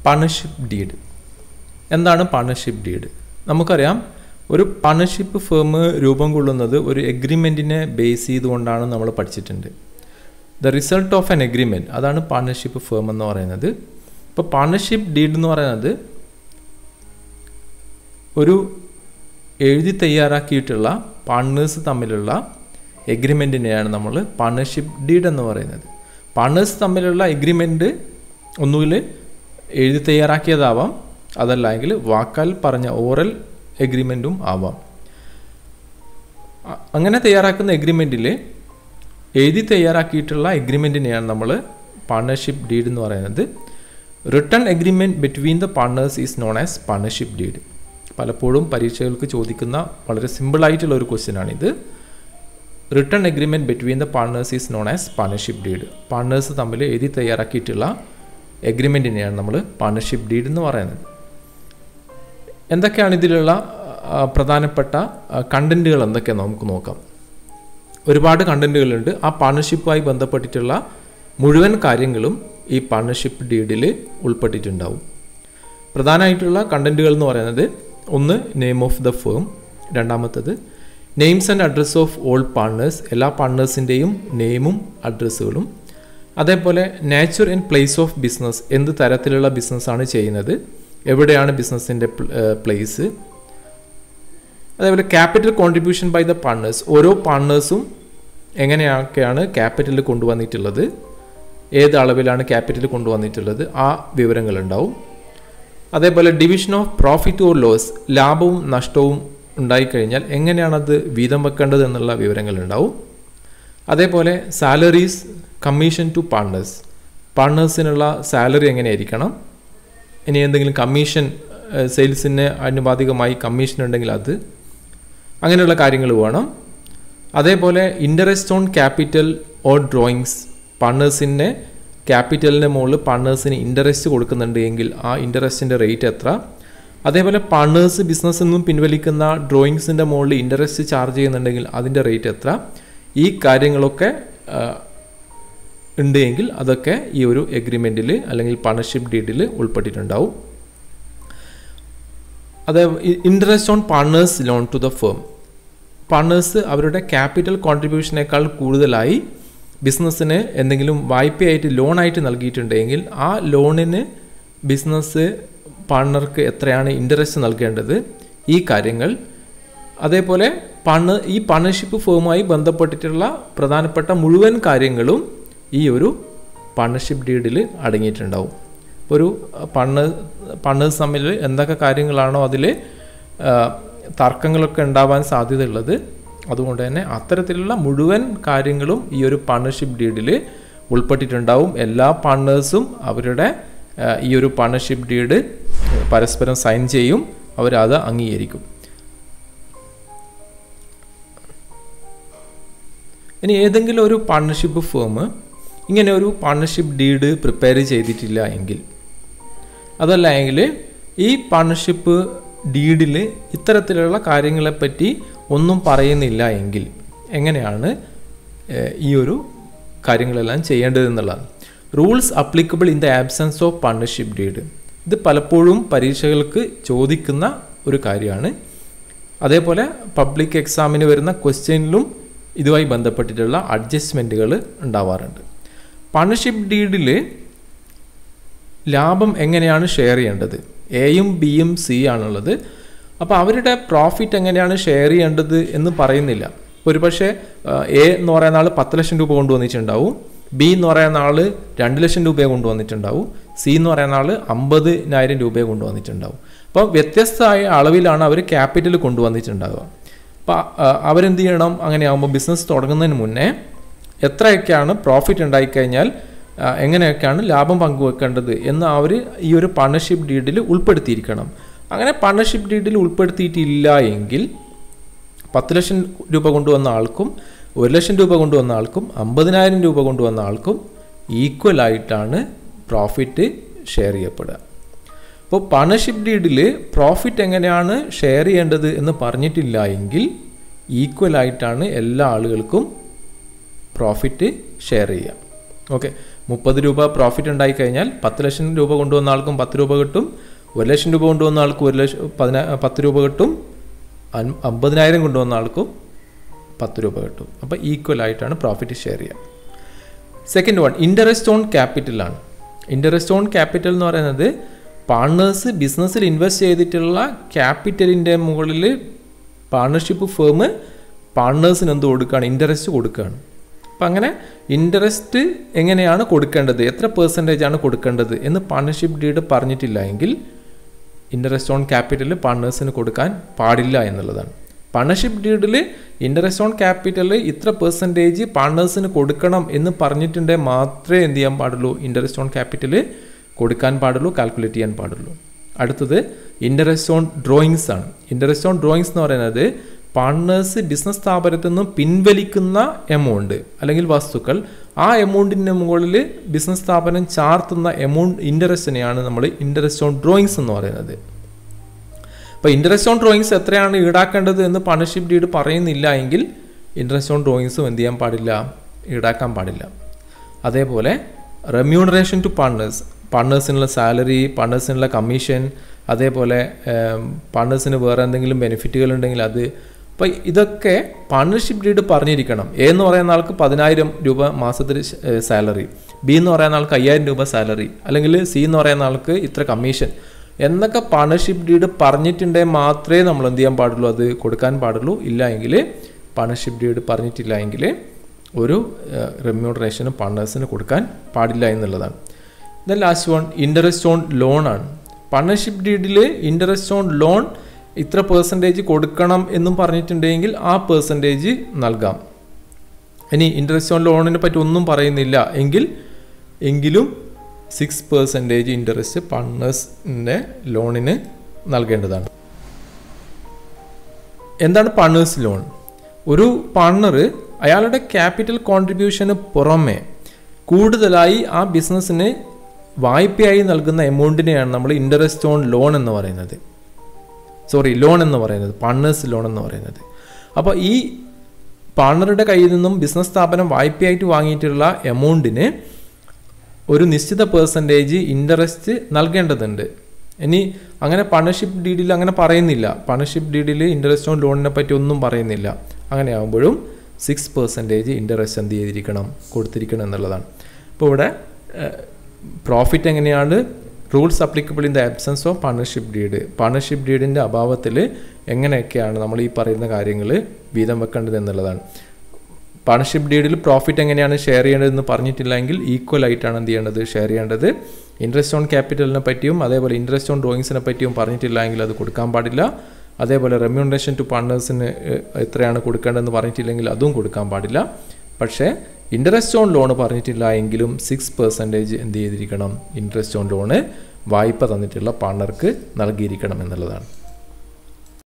partnership deed എന്താണ് partnership deed നമുക്കറിയാം ഒരു പാർട്ണർഷിപ്പ് ഫേം രൂപം കൊള്ളുന്നത് ഒരു എഗ്രിമെൻറ്റിനെ ബേസ് ചെയ്തുകൊണ്ടാണ് നമ്മൾ പഠിച്ചിട്ടുണ്ട് the result of an agreement അതാണ് പാർട്ണർഷിപ്പ് ഫേം എന്ന് പറയുന്നത് ഇപ്പോൾ പാർട്ണർഷിപ്പ് ഡീഡ് എന്ന് പറയുന്നത് ഒരു എഴുതി തയ്യാറാക്കിയിട്ടുള്ള പാർട്ട്നേഴ്സ് തമ്മിലുള്ള എഗ്രിമെൻറ്റിനെയാണ് നമ്മൾ പാർട്ണർഷിപ്പ് ഡീഡ് എന്ന് പറയുന്നത് പാർട്ട്നേഴ്സ് തമ്മിലുള്ള എഗ്രിമെൻറ്റ് ഒന്നുകിൽ എഴുതി തയ്യാറാക്കിയതാവാം അതല്ലെങ്കിൽ വാക്കാൽ പറഞ്ഞ ഓറൽ എഗ്രിമെൻറ്റും ആവാം അങ്ങനെ തയ്യാറാക്കുന്ന എഗ്രിമെൻറ്റിൽ എഴുതി തയ്യാറാക്കിയിട്ടുള്ള എഗ്രിമെൻറ്റിനെയാണ് നമ്മൾ പാർട്ണർഷിപ്പ് ഡീഡ് എന്ന് പറയുന്നത് written agreement between the partners is known as partnership deed പലപ്പോഴും പരീക്ഷകൾക്ക് ചോദിക്കുന്ന വളരെ സിമ്പിളായിട്ടുള്ള ഒരു ക്വസ്റ്റ്യനാണിത് written agreement between the partners is known as partnership deed partners തമ്മിൽ എഴുതി തയ്യാറാക്കിയിട്ടുള്ള എഗ്രിമെൻറ്റിനെയാണ് നമ്മൾ പാർട്ണർഷിപ്പ് ഡീഡ് എന്ന് പറയുന്നത് എന്തൊക്കെയാണ് ഇതിലുള്ള പ്രധാനപ്പെട്ട കണ്ടൻറ്റുകൾ എന്തൊക്കെയാണ് നമുക്ക് നോക്കാം ഒരുപാട് കണ്ടൻറ്റുകളുണ്ട് ആ പാർട്ണർഷിപ്പുമായി ബന്ധപ്പെട്ടിട്ടുള്ള മുഴുവൻ കാര്യങ്ങളും ഈ പാർട്ണർഷിപ്പ് ഡീഡിൽ ഉൾപ്പെട്ടിട്ടുണ്ടാവും പ്രധാനമായിട്ടുള്ള കണ്ടൻറ്റുകൾ എന്ന് പറയുന്നത് ഒന്ന് നെയിം ഓഫ് ദ ഫേം രണ്ടാമത്തത് names and address of all partners എല്ലാ പാർട്ണേഴ്സിൻ്റെയും നെയിമും അഡ്രസ്സുകളും അതേപോലെ nature and place of business എന്ത് തരത്തിലുള്ള ബിസിനസ്സാണ് ചെയ്യുന്നത് എവിടെയാണ് ബിസിനസ്സിൻ്റെ പ്ലേസ് അതേപോലെ capital contribution by the partners ഓരോ പാർട്ണേഴ്സും എങ്ങനെയൊക്കെയാണ് ക്യാപിറ്റൽ കൊണ്ടുവന്നിട്ടുള്ളത് ഏത് അളവിലാണ് ക്യാപിറ്റൽ കൊണ്ടുവന്നിട്ടുള്ളത് ആ വിവരങ്ങളുണ്ടാവും അതേപോലെ division of profit or loss ലാഭവും നഷ്ടവും ഉണ്ടായിക്കഴിഞ്ഞാൽ എങ്ങനെയാണത് വീതം വെക്കേണ്ടത് എന്നുള്ള വിവരങ്ങളുണ്ടാവും അതേപോലെ സാലറീസ് കമ്മീഷൻ ടു പാർട്ണേഴ്സ് പാർട്ണേഴ്സിനുള്ള സാലറി എങ്ങനെയായിരിക്കണം ഇനി എന്തെങ്കിലും കമ്മീഷൻ സെയിൽസിന് ആനുപാതികമായി കമ്മീഷൻ ഉണ്ടെങ്കിൽ അത് അങ്ങനെയുള്ള കാര്യങ്ങൾ വേണം അതേപോലെ interest on capital or drawings പാർട്ണേഴ്സിൻ്റെ ക്യാപിറ്റലിൻ്റെ മുകളിൽ പാർട്ണേഴ്സിന് ഇൻട്രസ്റ്റ് കൊടുക്കുന്നുണ്ട് എങ്കിൽ ആ ഇൻട്രസ്റ്റിൻ്റെ റേറ്റ് എത്ര അതേപോലെ പാർട്ണേഴ്സ് ബിസിനസ്സിൽ നിന്നും പിൻവലിക്കുന്ന ഡ്രോയിങ്സിൻ്റെ മുകളിൽ ഇൻട്രസ്റ്റ് ചാർജ് ചെയ്യുന്നുണ്ടെങ്കിൽ അതിൻ്റെ റേറ്റ് എത്ര ഈ കാര്യങ്ങളൊക്കെ ഉണ്ട് എങ്കിൽ അതൊക്കെ ഈ ഒരു എഗ്രിമെൻറ്റിൽ അല്ലെങ്കിൽ പാർട്ണർഷിപ്പ് ഡീഡിൽ ഉൾപ്പെട്ടിട്ടുണ്ടാവും അതേ interest on partners loan to the firm partners അവരുടെ ക്യാപിറ്റൽ കോൺട്രിബ്യൂഷനേക്കാൾ കൂടുതലായി ബിസിനസ്സിന് എന്തെങ്കിലും വായ്പയായിട്ട് ലോണായിട്ട് നൽകിയിട്ടുണ്ടെങ്കിൽ ആ ലോണിന് ബിസിനസ് പാർട്ണർക്ക് എത്രയാണ് ഇൻട്രസ്റ്റ് നൽകേണ്ടത് ഈ കാര്യങ്ങൾ അതേപോലെ പാർട്ണർ ഈ പാർട്ണർഷിപ്പ് ഫേമുമായി ബന്ധപ്പെട്ടിട്ടുള്ള പ്രധാനപ്പെട്ട മുഴുവൻ കാര്യങ്ങളും ഈ ഒരു പാർട്ണർഷിപ്പ് ഡീഡിൽ അടങ്ങിയിട്ടുണ്ടാവും ഒരു പാർട്ണർ പാർട്ണേഴ്സ് തമ്മിൽ എന്തൊക്കെ കാര്യങ്ങളാണോ അതിൽ തർക്കങ്ങളൊക്കെ ഉണ്ടാവാൻ സാധ്യതയുള്ളത് അതുകൊണ്ട് തന്നെ അത്തരത്തിലുള്ള മുഴുവൻ കാര്യങ്ങളും ഈ ഒരു പാർട്ണർഷിപ്പ് ഡീഡിൽ ഉൾപ്പെട്ടിട്ടുണ്ടാവും എല്ലാ പാർട്ണേഴ്സും അവരുടെ ഈ ഒരു പാർട്ണർഷിപ്പ് ഡീഡ് പരസ്പരം സൈൻ ചെയ്യും അവരത് അംഗീകരിക്കും ഇനി ഏതെങ്കിലും ഒരു പാർട്ണർഷിപ്പ് ഫേം ഇങ്ങനെ ഒരു പാർട്ണർഷിപ്പ് ഡീഡ് പ്രിപ്പയർ ചെയ്തിട്ടില്ല എങ്കിൽ അതല്ല എങ്കിൽ ഈ പാർട്ണർഷിപ്പ് ഡീഡിൽ ഇത്തരത്തിലുള്ള കാര്യങ്ങളെപ്പറ്റി ഒന്നും പറയുന്നില്ല എങ്കിൽ എങ്ങനെയാണ് ഈ ഒരു കാര്യങ്ങളെല്ലാം ചെയ്യേണ്ടതെന്നുള്ളതാണ് rules applicable in the absence of partnership deed ഇത് പലപ്പോഴും പരീക്ഷകൾക്ക് ചോദിക്കുന്ന ഒരു കാര്യമാണ് അതേപോലെ പബ്ലിക് എക്സാമിന് വരുന്ന ക്വസ്റ്റ്യനിലും ഇതുമായി ബന്ധപ്പെട്ടിട്ടുള്ള അഡ്ജസ്റ്റ്മെൻറ്റുകൾ ഉണ്ടാവാറുണ്ട് പാർട്ണർഷിപ്പ് ഡീഡിൽ ലാഭം എങ്ങനെയാണ് ഷെയർ ചെയ്യേണ്ടത് എയും ബിയും സി ആണുള്ളത് അപ്പോൾ അവരുടെ പ്രോഫിറ്റ് എങ്ങനെയാണ് ഷെയർ ചെയ്യേണ്ടത് എന്ന് പറയുന്നില്ല ഒരുപക്ഷെ എ എന്ന് പറയുന്ന ആൾ പത്ത് ലക്ഷം രൂപ കൊണ്ടുവന്നിട്ടുണ്ടാവും ബി എന്ന് പറയുന്ന ആൾ രണ്ട് ലക്ഷം രൂപയെ കൊണ്ടുവന്നിട്ടുണ്ടാവും സി എന്ന് പറയുന്ന ആൾ അമ്പതിനായിരം രൂപയെ കൊണ്ടുവന്നിട്ടുണ്ടാവും അപ്പോൾ വ്യത്യസ്തമായ അളവിലാണ് അവർ ക്യാപിറ്റൽ കൊണ്ടുവന്നിട്ടുണ്ടാവുക അപ്പോൾ അവരെന്ത് ചെയ്യണം അങ്ങനെയാകുമ്പോൾ ബിസിനസ് തുടങ്ങുന്നതിന് മുന്നേ എത്രയൊക്കെയാണ് പ്രോഫിറ്റ് ഉണ്ടായിക്കഴിഞ്ഞാൽ എങ്ങനെയൊക്കെയാണ് ലാഭം പങ്കുവെക്കേണ്ടത് എന്ന് അവർ ഈ ഒരു പാർട്ണർഷിപ്പ് ഡീഡിൽ ഉൾപ്പെടുത്തിയിരിക്കണം അങ്ങനെ പാർട്ണർഷിപ്പ് ഡീഡിൽ ഉൾപ്പെടുത്തിയിട്ടില്ല എങ്കിൽ പത്ത് ലക്ഷം രൂപ കൊണ്ടുവന്ന ആൾക്കും ഒരു ലക്ഷം രൂപ കൊണ്ടുവന്ന ആൾക്കും അമ്പതിനായിരം രൂപ കൊണ്ടുവന്ന ആൾക്കും ഈക്വൽ ആയിട്ടാണ് പ്രോഫിറ്റ് ഷെയർ ചെയ്യപ്പെടുക അപ്പോൾ പാർട്ണർഷിപ്പ് ഡീഡിൽ പ്രോഫിറ്റ് എങ്ങനെയാണ് ഷെയർ ചെയ്യേണ്ടത് എന്ന് പറഞ്ഞിട്ടില്ല എങ്കിൽ ഈക്വൽ ആയിട്ടാണ് എല്ലാ ആളുകൾക്കും പ്രോഫിറ്റ് ഷെയർ ചെയ്യുക ഓക്കെ മുപ്പത് രൂപ പ്രോഫിറ്റ് ഉണ്ടായി കഴിഞ്ഞാൽ പത്ത് ലക്ഷം രൂപ കൊണ്ടുവന്ന ആൾക്കും പത്ത് രൂപ കിട്ടും ഒരു ലക്ഷം രൂപ കൊണ്ടുവന്ന ആൾക്ക് ഒരു ലക്ഷം പതിനാ പത്ത് രൂപ കിട്ടും അൻ- അമ്പതിനായിരം കൊണ്ടുവന്ന ആൾക്കും പത്ത് രൂപ കിട്ടും അപ്പോൾ ഈക്വൽ ആയിട്ടാണ് പ്രോഫിറ്റ് ഷെയർ ചെയ്യുക സെക്കൻഡ് വൺ ഇൻട്രസ്റ്റ് ഓൺ ക്യാപിറ്റലാണ് ഇൻട്രസ്റ്റ് ഓൺ ക്യാപിറ്റൽ എന്ന് പറയുന്നത് പാർട്ണേഴ്സ് ബിസിനസ്സിൽ ഇൻവെസ്റ്റ് ചെയ്തിട്ടുള്ള ക്യാപിറ്റലിൻ്റെ മുകളിൽ പാർട്ണർഷിപ്പ് ഫേം പാർട്ണേഴ്സിന് എന്ത് കൊടുക്കുകയാണ് ഇൻട്രസ്റ്റ് കൊടുക്കുകയാണ് അപ്പം അങ്ങനെ ഇൻട്രസ്റ്റ് എങ്ങനെയാണ് കൊടുക്കേണ്ടത് എത്ര പെർസെൻറ്റേജ് ആണ് കൊടുക്കേണ്ടത് എന്ന് പാർട്ണർഷിപ്പ് ഡീഡ് പറഞ്ഞിട്ടില്ല എങ്കിൽ ഇൻട്രസ്റ്റ് ഓൺ ക്യാപിറ്റൽ പാർട്ണേഴ്സിന് കൊടുക്കാൻ പാടില്ല എന്നുള്ളതാണ് പാർട്ണർഷിപ്പ് ഡീഡിൽ ഇൻട്രസ്റ്റ് ഓൺ ക്യാപിറ്റൽ ഇത്ര പെർസെൻറ്റേജ് പാർട്ണേഴ്സിന് കൊടുക്കണം എന്ന് പറഞ്ഞിട്ടുണ്ടെങ്കിൽ മാത്രമേ എന്ത് ചെയ്യാൻ പാടുള്ളൂ ഇൻട്രസ്റ്റ് ഓൺ ക്യാപിറ്റൽ കൊടുക്കാൻ പാടുള്ളൂ കാൽക്കുലേറ്റ് ചെയ്യാൻ പാടുള്ളൂ അടുത്തത് ഇൻട്രസ്റ്റ് ഓൺ ഡ്രോയിങ്സ് ആണ് ഇൻട്രസ്റ്റ് ഓൺ ഡ്രോയിങ്സ് എന്ന് പറയുന്നത് പാർട്ണേഴ്സ് ബിസിനസ് സ്ഥാപനത്തിൽ നിന്നും പിൻവലിക്കുന്ന എമൗണ്ട് അല്ലെങ്കിൽ വസ്തുക്കൾ ആ എമൗണ്ടിൻ്റെ മുകളിൽ ബിസിനസ് സ്ഥാപനം ചാർത്തുന്ന എമൗണ്ട് ഇൻട്രസ്റ്റിനെയാണ് നമ്മൾ ഇൻട്രസ്റ്റ് ഓൺ ഡ്രോയിങ്സ് എന്ന് പറയുന്നത് അപ്പോൾ ഇൻട്രസ്റ്റ് ഓൺ ഡ്രോയിങ്സ് എത്രയാണ് ഈടാക്കേണ്ടത് എന്ന് പാർട്ണർഷിപ്പ് ഡീഡ് പറയുന്നില്ല എങ്കിൽ ഇൻട്രസ്റ്റ് ഓൺ ഡ്രോയിങ്സും എന്ത് ചെയ്യാൻ പാടില്ല ഈടാക്കാൻ പാടില്ല അതേപോലെ റെമ്യൂണറേഷൻ ടു പാർട്ണേഴ്സ് പാർട്ണേഴ്സിനുള്ള സാലറി പാർട്ണേഴ്സിനുള്ള കമ്മീഷൻ അതേപോലെ പാർട്ണേഴ്സിന് വേറെ എന്തെങ്കിലും ബെനിഫിറ്റുകൾ ഉണ്ടെങ്കിൽ അത് അപ്പോൾ ഇതൊക്കെ പാർട്ണർഷിപ്പ് ഡീഡ് പറഞ്ഞിരിക്കണം എ എന്ന് പറയുന്ന ആൾക്ക് പതിനായിരം രൂപ മാസത്തിൽ സാലറി ബി എന്ന് പറയുന്ന ആൾക്ക് അയ്യായിരം രൂപ സാലറി അല്ലെങ്കിൽ സി എന്ന് പറയുന്ന ആൾക്ക് ഇത്ര കമ്മീഷൻ എന്നൊക്കെ പാർട്ണർഷിപ്പ് ഡീഡ് പറഞ്ഞിട്ടുണ്ടെങ്കിൽ മാത്രമേ നമ്മൾ എന്ത് ചെയ്യാൻ പാടുള്ളൂ അത് കൊടുക്കാൻ പാടുള്ളൂ ഇല്ല എങ്കിൽ പാർട്ണർഷിപ്പ് ഡീഡ് പറഞ്ഞിട്ടില്ല എങ്കിൽ ഒരു റെമ്യൂണറേഷന് പാർട്ണേഴ്സിന് കൊടുക്കാൻ പാടില്ല എന്നുള്ളതാണ് then last one interest on loan ആണ് പാർട്ണർഷിപ്പ് ഡീഡിൽ ഇൻട്രസ്റ്റ് ഓൺ ലോൺ ഇത്ര പെർസെൻറ്റേജ് കൊടുക്കണം എന്നും പറഞ്ഞിട്ടുണ്ടെങ്കിൽ ആ പെർസെൻറ്റേജ് നൽകാം ഇനി ഇൻട്രസ്റ്റ് ഓൺ ലോണിനെ പറ്റി ഒന്നും പറയുന്നില്ല എങ്കിൽ എങ്കിലും സിക്സ് പെർസെൻറ്റേജ് ഇൻട്രസ്റ്റ് പാർട്ണേഴ്സിൻ്റെ ലോണിന് നൽകേണ്ടതാണ് എന്താണ് പാർട്ണേഴ്സ് ലോൺ ഒരു പാർട്ണർ അയാളുടെ ക്യാപിറ്റൽ കോൺട്രിബ്യൂഷന് പുറമെ കൂടുതലായി ആ ബിസിനസ്സിന് വായ്പയായി നൽകുന്ന എമൗണ്ടിനെയാണ് നമ്മൾ ഇൻട്രസ്റ്റ് ഓൺ ലോൺ എന്ന് പറയുന്നത് സോറി ലോൺ എന്ന് പറയുന്നത് പാർട്ണേഴ്സ് ലോൺ എന്ന് പറയുന്നത് അപ്പോൾ ഈ പാർട്ണറുടെ കയ്യിൽ നിന്നും ബിസിനസ് സ്ഥാപനം വായ്പയായിട്ട് വാങ്ങിയിട്ടുള്ള എമൗണ്ടിന് ഒരു നിശ്ചിത പേഴ്സൻറ്റേജ് ഇൻട്രസ്റ്റ് നൽകേണ്ടതുണ്ട് ഇനി അങ്ങനെ പാർട്ണർഷിപ്പ് ഡീഡിൽ അങ്ങനെ പറയുന്നില്ല പാർട്ണർഷിപ്പ് ഡീഡിൽ ഇൻട്രസ്റ്റ് ഓൺ ലോണിനെ പറ്റി ഒന്നും പറയുന്നില്ല അങ്ങനെ ആകുമ്പോഴും സിക്സ് പെർസെൻറ്റേജ് ഇൻട്രസ്റ്റ് എന്ത് ചെയ്തിരിക്കണം കൊടുത്തിരിക്കണം എന്നുള്ളതാണ് അപ്പോൾ ഇവിടെ പ്രോഫിറ്റ് എങ്ങനെയാണ് rules applicable in the absence of partnership deed partnership ഡീഡിൻ്റെ അഭാവത്തിൽ എങ്ങനെയൊക്കെയാണ് നമ്മൾ ഈ പറയുന്ന കാര്യങ്ങൾ വീതം വെക്കേണ്ടത് എന്നുള്ളതാണ് പാർട്ണർഷിപ്പ് ഡീഡിൽ പ്രോഫിറ്റ് എങ്ങനെയാണ് ഷെയർ ചെയ്യേണ്ടതെന്ന് പറഞ്ഞിട്ടില്ലെങ്കിൽ ഈക്വൽ ആയിട്ടാണ് എന്ത് ചെയ്യേണ്ടത് ഷെയർ ചെയ്യേണ്ടത് ഇൻട്രസ്റ്റ് ഓൺ ക്യാപിറ്റലിനെ പറ്റിയും അതേപോലെ ഇൻട്രസ്റ്റ് ഓൺ ഡ്രോയിങ്സിനെ പറ്റിയും പറഞ്ഞിട്ടില്ല എങ്കിൽ അത് കൊടുക്കാൻ പാടില്ല അതേപോലെ റെമ്യൂണറേഷൻ ടു പാർട്ണേഴ്സിന് എത്രയാണ് കൊടുക്കേണ്ടതെന്ന് പറഞ്ഞിട്ടില്ലെങ്കിൽ അതും കൊടുക്കാൻ പാടില്ല പക്ഷേ ഇൻട്രസ്റ്റ് ഓൺ ലോൺ പറഞ്ഞിട്ടില്ല എങ്കിലും സിക്സ് പെർസെൻറ്റേജ് എന്ത് ചെയ്തിരിക്കണം ഇൻട്രസ്റ്റ് ഓൺ ലോണ് വായ്പ തന്നിട്ടുള്ള പാർട്ണർക്ക് നൽകിയിരിക്കണം എന്നുള്ളതാണ്